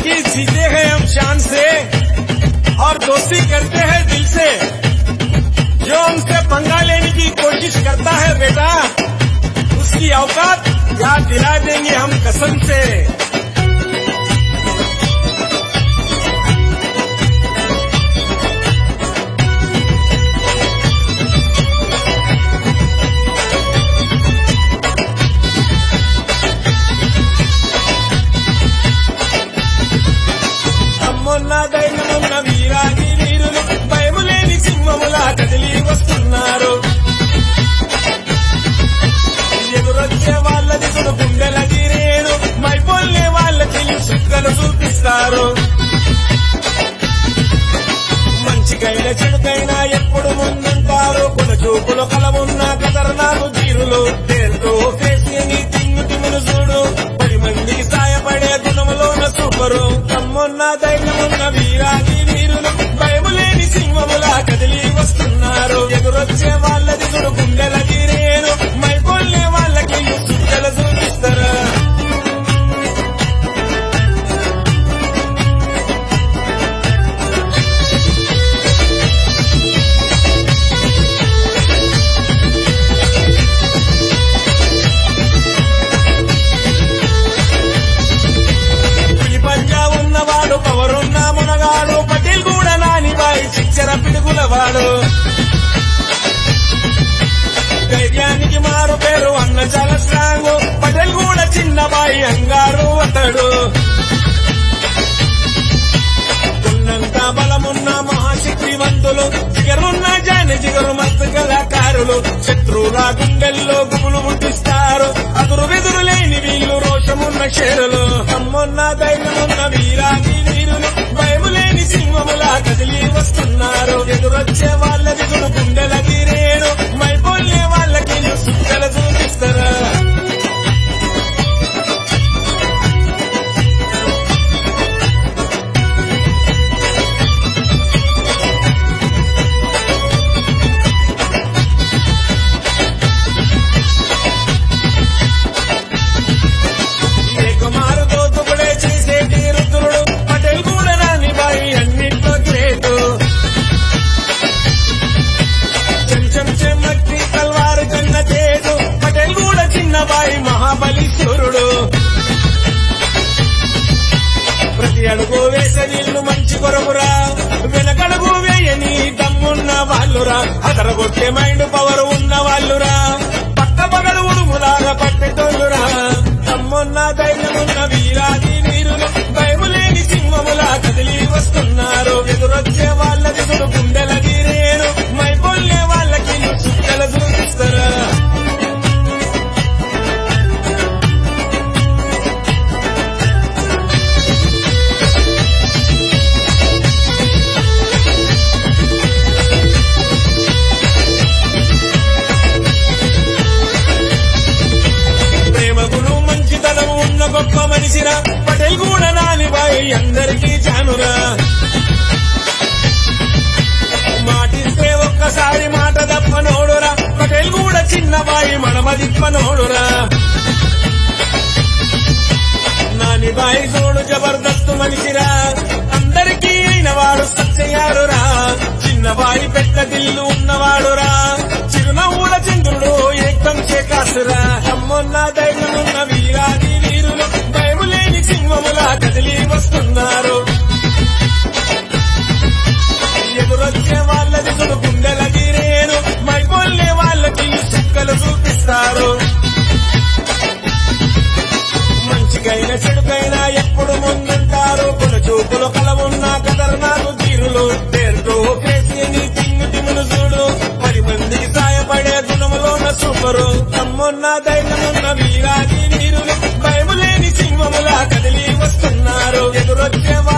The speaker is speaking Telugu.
कि जीते हैं हम शान से और दोस्ती करते हैं दिल से जो हमसे पंगा लेने की कोशिश करता है बेटा उसकी औकात याद दिला देंगे हम कसम से అమ్మొన్న ధైర్యమున్న వీరాది వీరులు భయములేని సింహములా కదిలి వస్తున్నారు ఎదురొచ్చే వాళ్ళ దిగుడు గుండెల గిరేను మైపోల్లే వాళ్ళకి సుక్కలు చూపిస్తారు మంచికైన చెడుకైనా ఎప్పుడు ముందుంటారు కొన చూపులు కలవున్న కదరనాలు తీరులు పేరుతో ఫేసి తిమ్ము తిమ్మును చూడు పది మందికి సాయపడే గుణములోన సూపరు తమ్మున్న ధైర్యమున్న వీరాది వీరులు భయములేని సింహములా కదిలి వస్తున్నారు ఎదురొచ్చే వాళ్ళ దిగుడు గుండెల గిరేను మైపోల్లే వాళ్ళకి సుక్కలు చూపిస్తారు పులి పంజా ఉన్నవాడు పవరున్న మునగాడు పటేల్ కూడా నానిబాయి చిచ్చర పిడుగులవాడు ధైర్యానికి మారు పేరు అన్న చాలా స్ట్రాంగ్ పటేల్ కూడా చిన్నబాయి అంగారు అతడు ఉన్నంత బలమున్న మహాశక్తివంతులు జిగరున్న జాని జిగరు మస్తు కళాకారులు శత్రువుల గుండెల్లో గుబులు ముట్టిస్తారు అదురు వెదురు లేని వీళ్ళు రోషమున్న షేరులు తమ్మున్న ధైర్యమున్న వీరాది వీరులు భయము లేని సింహములా కదిలి వస్తున్నారు ఎదురొచ్చే వాళ్ళ దిగుడు గుండెల గిరేను మైపోల్లే వాళ్ళకి సుక్కల చూపిస్తారా ఏకమారు దోతుకుడే చేసేటి రుద్రుడు పటేల్ కూడా రాని బాయి అన్నిట్లో గ్రేటు చెంచం చెమ్మట్టి తల్వారు కన్న తేజు పటేల్ కూడా చిన్న బాయి మహాబలీశ్వరుడు ప్రతి అడుగు వేసే నీళ్లు మంచి కొరమురా వెనకడుగు వేయని దమ్మున్న వాళ్ళురా అదరగొట్టే మైండ్ పవర్ ఉన్న వాళ్ళురా పక్క పగలు ఉడుములాగా పట్టెటోళ్ళురా దమ్మున్న ధైర్యమున్న వీరాది వీరులు భయములేని సింహములా కదిలి వస్తున్నారు ఎదురొచ్చే వాళ్ళ దిగుడు గుండెల గిరేను మైపోల్లే వాళ్ళకి చుక్కల చూపిస్తారా ప్రేమకులు మంచితనం ఉన్న గొప్ప మనిషిరా పటేల్ కూడా నానిబాయి అందరికీ జానురా మాటిస్తే ఒక్కసారి మాట తప్పనోడురా పటేల్ కూడా చిన్నబాయి మడమదిప్పనోడురా నానిబాయి చూడు జబర్దస్త్ మనిషిరా అందరికీ అయిన వాడు సత్యయారురా చిన్నబాయి పెద్ద దిల్లు ఉన్నవాడురా చిరునవ్వుల చంద్రుడు ఏకం చేకాసురా అమ్మొన్న ధైర్యమున్న వీరాది వీరులు భయము లేని సింహములా కదిలి వస్తున్నారు ఎదురొచ్చే వాళ్ళ దిగుడు గుండెల గిరేను మైపోల్లే వాళ్ళకి చుక్కలు చూపిస్తారు మంచికైన చెడుకైనా ఎప్పుడు ముందుంటారు కొన చూపులు కలవున్న కదరనాలు తీరులు పేరుతో కేసీని తిమ్ము తిమ్మును చూడు పది మందికి సాయపడే గుణములోన సూపరు తమ్మున్న ధైర్యమున్న వీరాది వీరులు భయము లేని సింహములా కదిలి వస్తున్నారు ఎదురొచ్చే